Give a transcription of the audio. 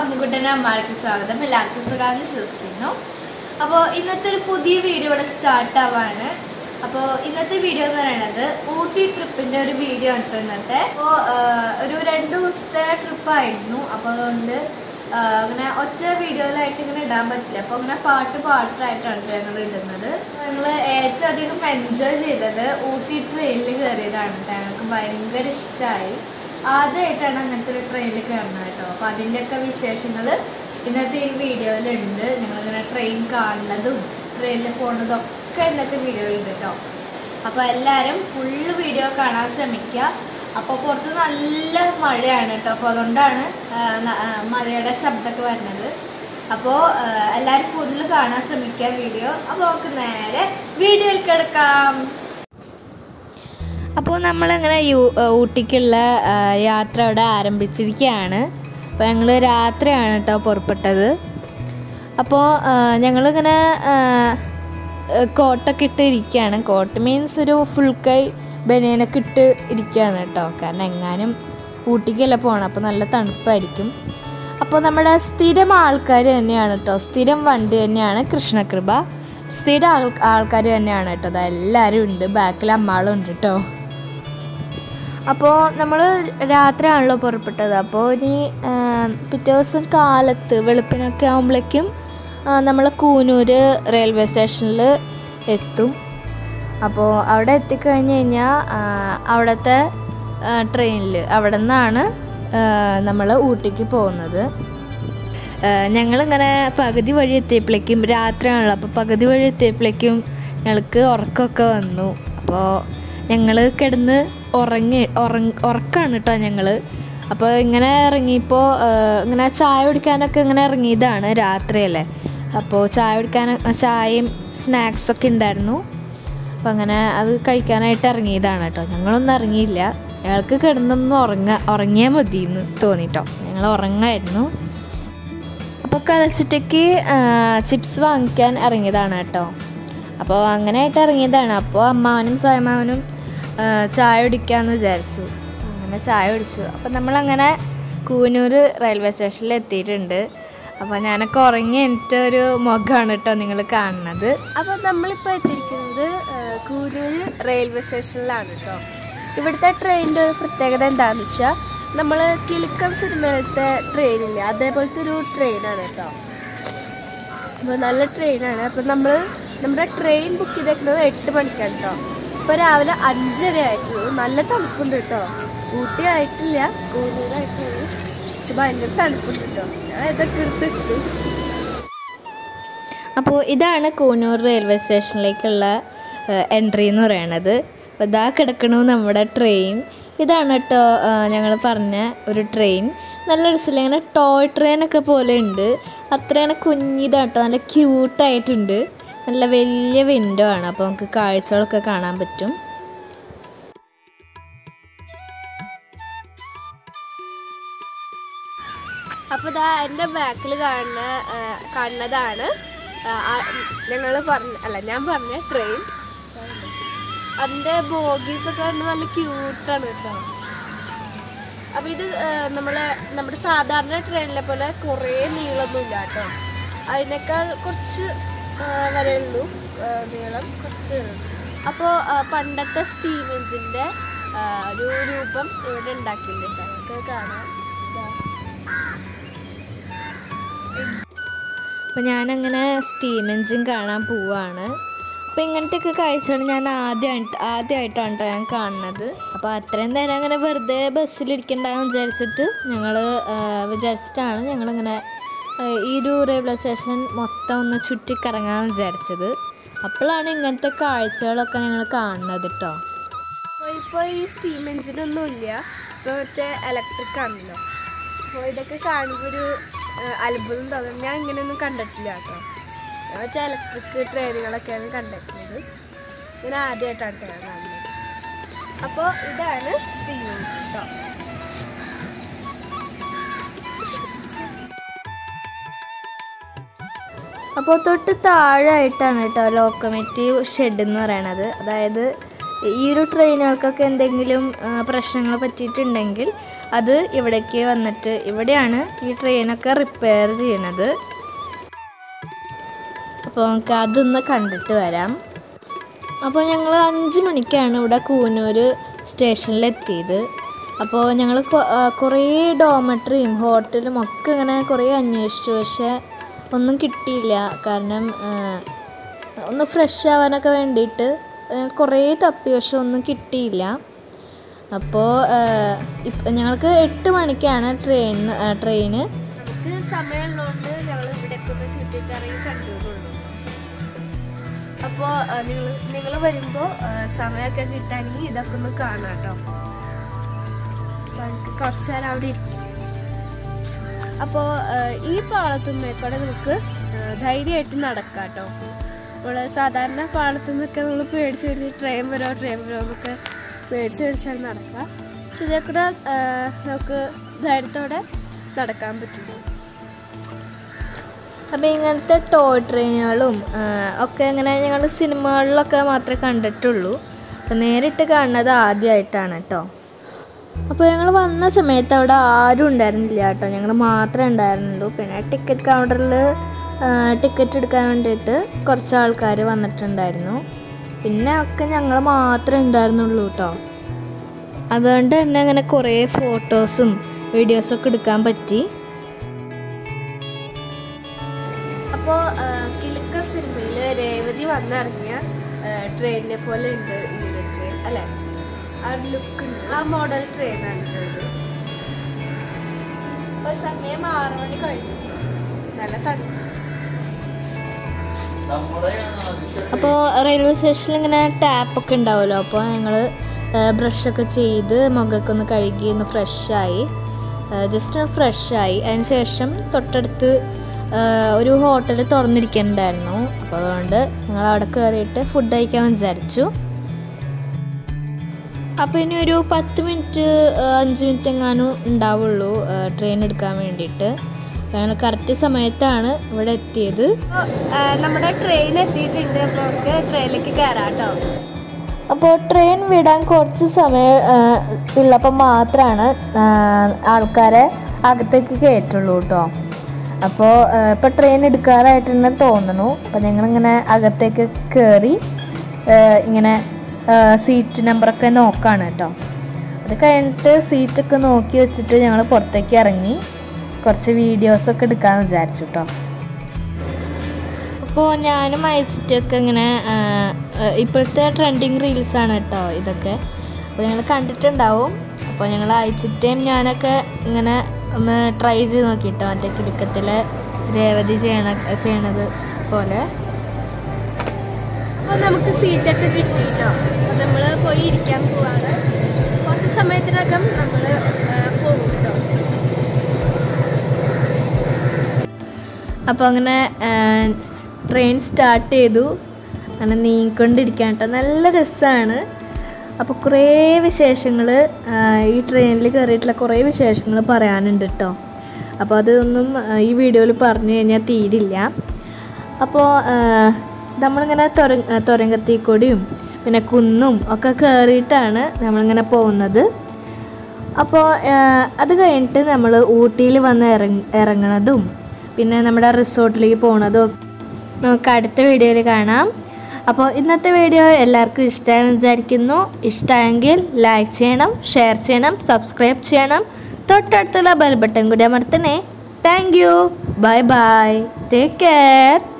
അമ്മുകുട്ടൻ്റെ അമ്മാൾക്ക് സ്വാഗതം എല്ലാവർക്കും സുഖാന്ന് വിശ്വസിക്കുന്നു അപ്പോൾ ഇന്നത്തെ ഒരു പുതിയ വീഡിയോ ഇവിടെ സ്റ്റാർട്ട് ആവാണ് അപ്പോൾ ഇന്നത്തെ വീഡിയോ എന്ന് പറയുന്നത് ഊട്ടി ട്രിപ്പിന്റെ ഒരു വീഡിയോ ആണ് ട്ടോ ഇന്നത്തെ അപ്പോൾ ഒരു രണ്ട് ദിവസത്തെ ട്രിപ്പായിരുന്നു അപ്പോൾ അതുകൊണ്ട് ആ, അങ്ങനെ ഒറ്റ വീഡിയോയിലായിട്ട് ഇങ്ങനെ ഇടാൻ പറ്റില്ല അപ്പോൾ അങ്ങനെ പാട്ട് പാട്ടായിട്ടാണ് ഞങ്ങൾ ഇടുന്നത് ഞങ്ങൾ ഏറ്റവും അധികം എൻജോയ് ചെയ്തത് ഊട്ടി ട്രെയിനിൽ കയറിയതാണ് ട്ടോ. ഞങ്ങൾക്ക് ഭയങ്കര ഇഷ്ടമായി ആദ്യമായിട്ടാണ് അങ്ങനത്തെ ഒരു ട്രെയിനിൽ കയറുന്നത് കേട്ടോ അപ്പോൾ അതിൻ്റെയൊക്കെ വിശേഷങ്ങൾ ഇന്നത്തെ ഈ വീഡിയോയിലുണ്ട് ഞങ്ങളിങ്ങനെ ട്രെയിൻ കാണുന്നതും ട്രെയിനിൽ പോകുന്നതും ഒക്കെ ഇന്നത്തെ വീഡിയോയിലുണ്ട് കേട്ടോ അപ്പോൾ എല്ലാവരും ഫുള്ള് വീഡിയോ കാണാൻ ശ്രമിക്കുക അപ്പോൾ പുറത്ത് നല്ല മഴയാണ് കേട്ടോ അപ്പോൾ അതുകൊണ്ടാണ് ആ, ന- ആ, മഴയുടെ ശബ്ദമൊക്കെ വരുന്നത് അപ്പോൾ എല്ലാവരും ഫുള്ള് കാണാൻ ശ്രമിക്കുക വീഡിയോ അപ്പോൾ നമുക്ക് നേരെ വീഡിയോയിൽ കിടക്കാം അപ്പോൾ നമ്മളിങ്ങനെ യു ഊട്ടിക്കുള്ള ആ, യാത്ര അവിടെ ആരംഭിച്ചിരിക്കുകയാണ് അപ്പോൾ ഞങ്ങൾ രാത്രിയാണ് കേട്ടോ പുറപ്പെട്ടത് അപ്പോൾ ഞങ്ങളിങ്ങനെ ആ, കോട്ടൊക്കെ ഇട്ട് ഇരിക്കുകയാണ് കോട്ട് മീൻസ് ഒരു ഫുൾ കൈ ബനിയനൊക്കെ ഇട്ട് ഇരിക്കുകയാണ് കേട്ടോ കാരണം എങ്ങാനും ഊട്ടിക്കല്ല പോകണം അപ്പോൾ നല്ല തണുപ്പായിരിക്കും അപ്പോൾ നമ്മുടെ സ്ഥിരം ആൾക്കാർ തന്നെയാണ് കേട്ടോ സ്ഥിരം വണ്ടി തന്നെയാണ് കൃഷ്ണകൃപ സ്ഥിരം ആൾ ആൾക്കാർ തന്നെയാണ് കേട്ടോ അത് എല്ലാവരും ഉണ്ട് ബാക്കിൽ അമ്മാളും ഉണ്ട് കേട്ടോ അപ്പോൾ നമ്മൾ രാത്രിയാണല്ലോ പുറപ്പെട്ടത് അപ്പോൾ ഇനി ആ, പിറ്റേ ദിവസം കാലത്ത് വെളുപ്പിനൊക്കെ ആകുമ്പോഴേക്കും നമ്മൾ കൂനൂർ റെയിൽവേ സ്റ്റേഷനിൽ എത്തും അപ്പോൾ അവിടെ എത്തിക്കഴിഞ്ഞ് കഴിഞ്ഞാൽ അവിടുത്തെ ട്രെയിനിൽ അവിടെ നിന്നാണ് നമ്മൾ ഊട്ടിക്ക് പോകുന്നത് ഏഹ് ഞങ്ങളിങ്ങനെ പകുതി വഴി എത്തിയപ്പോഴേക്കും രാത്രിയാണല്ലോ അപ്പോൾ പകുതി വഴി എത്തിയപ്പോഴേക്കും ഞങ്ങൾക്ക് ഉറക്കമൊക്കെ വന്നു അപ്പോൾ ഞങ്ങൾ കിടന്ന് ഉറങ്ങി ഉറങ്ങ ഉറക്കമാണ് കേട്ടോ ഞങ്ങൾ അപ്പോൾ ഇങ്ങനെ ഇറങ്ങിയപ്പോൾ ഇങ്ങനെ ചായ കുടിക്കാനൊക്കെ ഇങ്ങനെ ഇറങ്ങിയതാണ് രാത്രിയല്ലേ അപ്പോൾ ചായ കുടിക്കാൻ ചായയും സ്നാക്സൊക്കെ ഉണ്ടായിരുന്നു അപ്പോൾ അങ്ങനെ അത് കഴിക്കാനായിട്ട് ഇറങ്ങിയതാണ് കേട്ടോ ഞങ്ങളൊന്നും ഇറങ്ങിയില്ല ഞങ്ങൾക്ക് കിടന്നൊന്ന് ഉറങ്ങ ഉറങ്ങിയാൽ മതി എന്ന് തോന്നിട്ടോ ഞങ്ങൾ ഉറങ്ങായിരുന്നു അപ്പോൾ കളിച്ചിട്ടേക്ക് ചിപ്സ് വാങ്ങിക്കാൻ ഇറങ്ങിയതാണ് കേട്ടോ അപ്പോൾ അങ്ങനെയായിട്ട് ഇറങ്ങിയതാണ് അപ്പോൾ അമ്മാവനും സായമാവനും ആ, ചായ കുടിക്കാമെന്ന് വിചാരിച്ചു അങ്ങനെ ചായ കുടിച്ചു അപ്പോൾ നമ്മളങ്ങനെ കൂനൂർ റെയിൽവേ സ്റ്റേഷനിൽ എത്തിയിട്ടുണ്ട് അപ്പോൾ ഞാനൊക്കെ ഉറങ്ങി എൻ്റെ ഒരു മുഖമാണ് കേട്ടോ നിങ്ങൾ കാണുന്നത് അപ്പോൾ നമ്മളിപ്പോൾ എത്തിയിരിക്കുന്നത് കൂനൂർ റെയിൽവേ സ്റ്റേഷനിലാണ് കേട്ടോ ഇവിടുത്തെ ട്രെയിനിൻ്റെ ഒരു പ്രത്യേകത എന്താണെന്ന് വെച്ചാൽ നമ്മൾ കിലുക്കം സിനിമയിലത്തെ ട്രെയിനില്ലേ അതേപോലത്തെ ഒരു ട്രെയിനാണ് കേട്ടോ അപ്പോൾ നല്ല ട്രെയിനാണ് അപ്പോൾ നമ്മൾ നമ്മുടെ ട്രെയിൻ ബുക്ക് ചെയ്തേക്കുന്നത് എട്ട് മണിക്കാണ് കേട്ടോ ഇപ്പോൾ രാവിലെ അഞ്ചര ആയിട്ടുള്ളൂ നല്ല തണുപ്പുണ്ട് കേട്ടോ ഊട്ടി ആയിട്ടില്ല കൂനൂരായിട്ടുള്ളൂ പക്ഷെ ഭയങ്കര തണുപ്പുണ്ട് കേട്ടോ ഞാൻ ഇതൊക്കെ എടുത്തിട്ടു അപ്പോൾ ഇതാണ് കൂനൂർ റെയിൽവേ സ്റ്റേഷനിലേക്കുള്ള എൻട്രി എന്ന് പറയണത് അപ്പോൾ ഇതാ കിടക്കണു നമ്മുടെ ട്രെയിൻ ഇതാണ് കേട്ടോ ഞങ്ങൾ പറഞ്ഞ ഒരു ട്രെയിൻ നല്ല രസമില്ല ഇങ്ങനെ ടോയ് ട്രെയിനൊക്കെ പോലെ ഉണ്ട് അത്രയാണ് കുഞ്ഞിതാട്ടോ നല്ല ക്യൂട്ടായിട്ടുണ്ട് നല്ല വലിയ വിൻഡോ ആണ് അപ്പോൾ നമുക്ക് കാഴ്ചകളൊക്കെ കാണാൻ പറ്റും അപ്പോൾ ഇതാ എൻ്റെ ബാക്കിൽ കാണുന്ന ആ, കാണുന്നതാണ് ഞങ്ങൾ പറഞ്ഞ അല്ല ഞാൻ പറഞ്ഞ ട്രെയിൻ അതിൻ്റെ ബോഗീസ് ഒക്കെ കണ്ട് നല്ല ക്യൂട്ടാണ് കേട്ടോ അപ്പോൾ ഇത് ആ, നമ്മളെ നമ്മുടെ സാധാരണ ട്രെയിനിലെ പോലെ കുറേ നീളമൊന്നും ഇല്ല കേട്ടോ അതിനേക്കാൾ കുറച്ച് ആ, വരെ ഉള്ളൂ ആ, നീളം കുറച്ച് അപ്പോൾ പണ്ടത്തെ സ്റ്റീം എഞ്ചിൻ്റെ ഒരു രൂപം ഇവിടെ ഉണ്ടാക്കിയിട്ടുണ്ട് കേട്ടോ നമുക്ക് കാണാം ഇതാ. അപ്പോൾ ഞാനങ്ങനെ സ്റ്റീം എഞ്ചിൻ കാണാൻ പോവാണ് അപ്പോൾ ഇങ്ങനത്തെയൊക്കെ കാഴ്ചകൾ ഞാൻ ആദ്യമായിട്ട് ആദ്യമായിട്ടാണ് കേട്ടോ ഞാൻ കാണുന്നത് അപ്പോൾ അത്രയും നേരം അങ്ങനെ വെറുതെ ബസ്സിലിരിക്കണ്ടെന്ന് വിചാരിച്ചിട്ട് ഞങ്ങൾ വിചാരിച്ചിട്ടാണ് ഞങ്ങളിങ്ങനെ ആ, ഈ ഒരു റെയിൽവേ സ്റ്റേഷൻ മൊത്തം ഒന്ന് ചുറ്റിക്കറങ്ങാമെന്ന് വിചാരിച്ചത് അപ്പോഴാണ് ഇങ്ങനത്തെ കാഴ്ചകളൊക്കെ ഞങ്ങൾ കാണുന്നത് കേട്ടോ അപ്പോൾ ഇപ്പോൾ ഈ സ്റ്റീം എഞ്ചിനൊന്നും ഇല്ല ഇപ്പോൾ മറ്റേ ഇലക്ട്രിക് ആണല്ലോ അപ്പോൾ ഇതൊക്കെ കാണുമ്പോൾ ഒരു ആ, അത്ഭുതം തോന്നും ഞാൻ ഇങ്ങനെയൊന്നും കണ്ടിട്ടില്ല കേട്ടോ ഞാൻ മറ്റേ ഇലക്ട്രിക് ട്രെയിനുകളൊക്കെയാണ് കണ്ടിട്ടുള്ളത് ഞാൻ ആദ്യമായിട്ടാണ് കേട്ടോ ഞാൻ കാണുന്നത് അപ്പോൾ ഇതാണ് സ്റ്റീം എഞ്ചിൻ കേട്ടോ അപ്പോൾ തൊട്ട് താഴെയായിട്ടാണ് കേട്ടോ ലോക്കോമേറ്റീവ് ഷെഡ് എന്ന് പറയണത് അതായത് ഈ ഒരു ട്രെയിനുകൾക്കൊക്കെ എന്തെങ്കിലും പ്രശ്നങ്ങൾ പറ്റിയിട്ടുണ്ടെങ്കിൽ അത് ഇവിടേക്ക് വന്നിട്ട് ഇവിടെയാണ് ഈ ട്രെയിനൊക്കെ റിപ്പയർ ചെയ്യണത് അപ്പോൾ നമുക്ക് അതൊന്ന് കണ്ടിട്ട് വരാം അപ്പോൾ ഞങ്ങൾ അഞ്ച് മണിക്കാണ് ഇവിടെ കൂനൂർ സ്റ്റേഷനിലെത്തിയത് അപ്പോൾ ഞങ്ങൾ കുറേ ഡോമട്രിയും ഹോട്ടലും ഒക്കെ ഇങ്ങനെ കുറേ അന്വേഷിച്ചു പക്ഷേ ഒന്നും കിട്ടിയില്ല കാരണം ആ, ഒന്ന് ഫ്രഷ് ആവാനൊക്കെ വേണ്ടിയിട്ട് ആ, കുറേ തപ്പി പക്ഷെ ഒന്നും കിട്ടിയില്ല അപ്പോൾ ഇപ്പം ഞങ്ങൾക്ക് എട്ട് മണിക്കാണ് ട്രെയിൻ ട്രെയിന് നമുക്ക് സമയമുള്ളതുകൊണ്ട് ഞങ്ങൾ ഇവിടേക്ക് ഒന്ന് ചുറ്റിക്കറങ്ങി കണ്ടുകൊള്ളു അപ്പോൾ നിങ്ങൾ നിങ്ങൾ വരുമ്പോൾ സമയമൊക്കെ കിട്ടുകയാണെങ്കിൽ ഇതൊക്കെ ഒന്ന് കാണാം കേട്ടോ നമുക്ക് കുറച്ച് നേരം അവിടെ ഇരിക്കും അപ്പോൾ ഈ പാളത്തുമ്മേക്കൂടെ നമുക്ക് ധൈര്യമായിട്ട് നടക്കാം കേട്ടോ നമ്മൾ സാധാരണ പാളത്തുനിന്നൊക്കെ നമ്മൾ പേടിച്ച് പേടിച്ച് ട്രെയിൻ വരോ ട്രെയിൻ വരോ എന്നൊക്കെ പേടിച്ച് പേടിച്ചാണ് നടക്കുക പക്ഷെ ഇതേ കൂടെ ആ, നമുക്ക് ധൈര്യത്തോടെ നടക്കാൻ പറ്റും അപ്പോൾ ഇങ്ങനത്തെ ടോയ് ട്രെയിനുകളും ആ, ഒക്കെ ഇങ്ങനെ ഞങ്ങൾ സിനിമകളിലൊക്കെ മാത്രമേ കണ്ടിട്ടുള്ളൂ അപ്പോൾ നേരിട്ട് കാണുന്നത് ആദ്യമായിട്ടാണ് കേട്ടോ അപ്പോൾ ഞങ്ങൾ വന്ന സമയത്ത് അവിടെ ആരും ഉണ്ടായിരുന്നില്ല കേട്ടോ ഞങ്ങൾ മാത്രമേ ഉണ്ടായിരുന്നുള്ളൂ പിന്നെ ടിക്കറ്റ് കൗണ്ടറിൽ ടിക്കറ്റ് എടുക്കാൻ വേണ്ടിയിട്ട് കുറച്ച് ആൾക്കാർ വന്നിട്ടുണ്ടായിരുന്നു പിന്നെ ഒക്കെ ഞങ്ങൾ മാത്രമേ ഉണ്ടായിരുന്നുള്ളൂ കേട്ടോ അതുകൊണ്ട് തന്നെ അങ്ങനെ കുറേ ഫോട്ടോസും വീഡിയോസൊക്കെ എടുക്കാൻ പറ്റി അപ്പോൾ കിലുക്ക സിനിമയിൽ രേവതി വന്നിറങ്ങിയ ട്രെയിനിനെ പോലെ ഉണ്ട് ഈ ട്രെയിൻ അല്ലേ ആ ലുക്ക് ഉണ്ട് ആ മോഡൽ ട്രെയിനാണ് ഇത് ഇപ്പോൾ സമയം ആറ് മണി കഴിഞ്ഞു നല്ല തണുപ്പ് അപ്പോൾ റെയിൽവേ സ്റ്റേഷനിൽ ഇങ്ങനെ ടാപ്പൊക്കെ ഉണ്ടാവുമല്ലോ അപ്പോൾ ഞങ്ങൾ ബ്രഷൊക്കെ ചെയ്ത് മുഖമൊക്കെ ഒന്ന് കഴുകി ഒന്ന് ഫ്രഷായി ജസ്റ്റ് ഒന്ന് ഫ്രഷായി അതിന് ശേഷം തൊട്ടടുത്ത് ആ, ഒരു ഹോട്ടൽ തുറന്നിരിക്കുന്നുണ്ടായിരുന്നു അപ്പോൾ അതുകൊണ്ട് ഞങ്ങൾ അവിടെ കയറിയിട്ട് ഫുഡ് കഴിക്കാൻ വിചാരിച്ചു അപ്പോൾ ഇനി ഒരു പത്ത് മിനിറ്റ് ആ, അഞ്ച് മിനിറ്റ് എങ്ങാനും ഉണ്ടാവുള്ളൂ ആ, ട്രെയിൻ എടുക്കാൻ വേണ്ടിയിട്ട് അപ്പോൾ ഞങ്ങൾ കറക്റ്റ് സമയത്താണ് ഇവിടെ എത്തിയത് അപ്പോൾ നമ്മുടെ ട്രെയിൻ എത്തിയിട്ടുണ്ട് അപ്പോൾ നമുക്ക് ട്രെയിനിലേക്ക് കയറാം കേട്ടോ അപ്പോൾ ട്രെയിൻ വിടാൻ കുറച്ച് സമയം ആ, ഉള്ളപ്പോൾ മാത്രമാണ് ആ, ആൾക്കാരെ അകത്തേക്ക് കയറ്റുള്ളൂ കേട്ടോ അപ്പോൾ ഇപ്പോൾ ട്രെയിൻ എടുക്കാറായിട്ടുണ്ടെന്ന് തോന്നുന്നു അപ്പോൾ ഞങ്ങളിങ്ങനെ അകത്തേക്ക് കയറി ആ, ഇങ്ങനെ സീറ്റ് നമ്പറൊക്കെ നോക്കാണ് കേട്ടോ അത് കഴിഞ്ഞിട്ട് സീറ്റൊക്കെ നോക്കി വെച്ചിട്ട് ഞങ്ങൾ പുറത്തേക്ക് ഇറങ്ങി കുറച്ച് വീഡിയോസൊക്കെ എടുക്കാമെന്ന് വിചാരിച്ചു കേട്ടോ അപ്പോൾ ഞാനും അയച്ചിട്ടൊക്കെ ഇങ്ങനെ ആ, ആ, ഇപ്പോഴത്തെ ട്രെൻഡിങ് റീൽസാണ് കേട്ടോ ഇതൊക്കെ അപ്പോൾ ഞങ്ങൾ കണ്ടിട്ടുണ്ടാവും അപ്പോൾ ഞങ്ങൾ അയച്ചിട്ടേം ഞാനൊക്കെ ഇങ്ങനെ ഒന്ന് ട്രൈ ചെയ്ത് നോക്കിട്ടോ മറ്റേ കിലുക്കത്തിലെ രേവതി ചെയ്യണ ചെയ്യണത് പോലെ അപ്പോൾ നമുക്ക് സീറ്റൊക്കെ കിട്ടി കേട്ടോ അപ്പോൾ നമ്മൾ പോയി ഇരിക്കാൻ പോവാണ് കുറച്ച് സമയത്തിനകം നമ്മൾ പോകും കേട്ടോ അപ്പോൾ അങ്ങനെ ട്രെയിൻ സ്റ്റാർട്ട് ചെയ്തു അങ്ങനെ നീങ്ങിക്കൊണ്ടിരിക്കാൻ കേട്ടോ നല്ല രസമാണ് അപ്പോൾ കുറേ വിശേഷങ്ങൾ ഈ ട്രെയിനിൽ കയറിയിട്ടുള്ള കുറേ വിശേഷങ്ങൾ പറയാനുണ്ട് കേട്ടോ അപ്പോൾ അതൊന്നും ആ, ഈ വീഡിയോയിൽ പറഞ്ഞു കഴിഞ്ഞാൽ തീരില്ല അപ്പോൾ ആ, നമ്മളിങ്ങനെ തുര തുരങ്കത്തിൽ കൂടിയും പിന്നെ കുന്നും ഒക്കെ കയറിയിട്ടാണ് നമ്മളിങ്ങനെ പോകുന്നത് അപ്പോൾ അത് കഴിഞ്ഞിട്ട് നമ്മൾ ഊട്ടിയിൽ വന്ന് ഇറങ്ങ ഇറങ്ങണതും പിന്നെ നമ്മുടെ റിസോർട്ടിലേക്ക് പോണതും ഒക്കെ നമുക്ക് അടുത്ത വീഡിയോയിൽ കാണാം അപ്പോൾ ഇന്നത്തെ വീഡിയോ എല്ലാവർക്കും ഇഷ്ടമായെന്ന് വിചാരിക്കുന്നു ഇഷ്ടമായെങ്കിൽ ലൈക്ക് ചെയ്യണം ഷെയർ ചെയ്യണം സബ്സ്ക്രൈബ് ചെയ്യണം തൊട്ടടുത്തുള്ള ബെൽ ബട്ടൺ കൂടി അമർത്തണേ thank you bye bye take care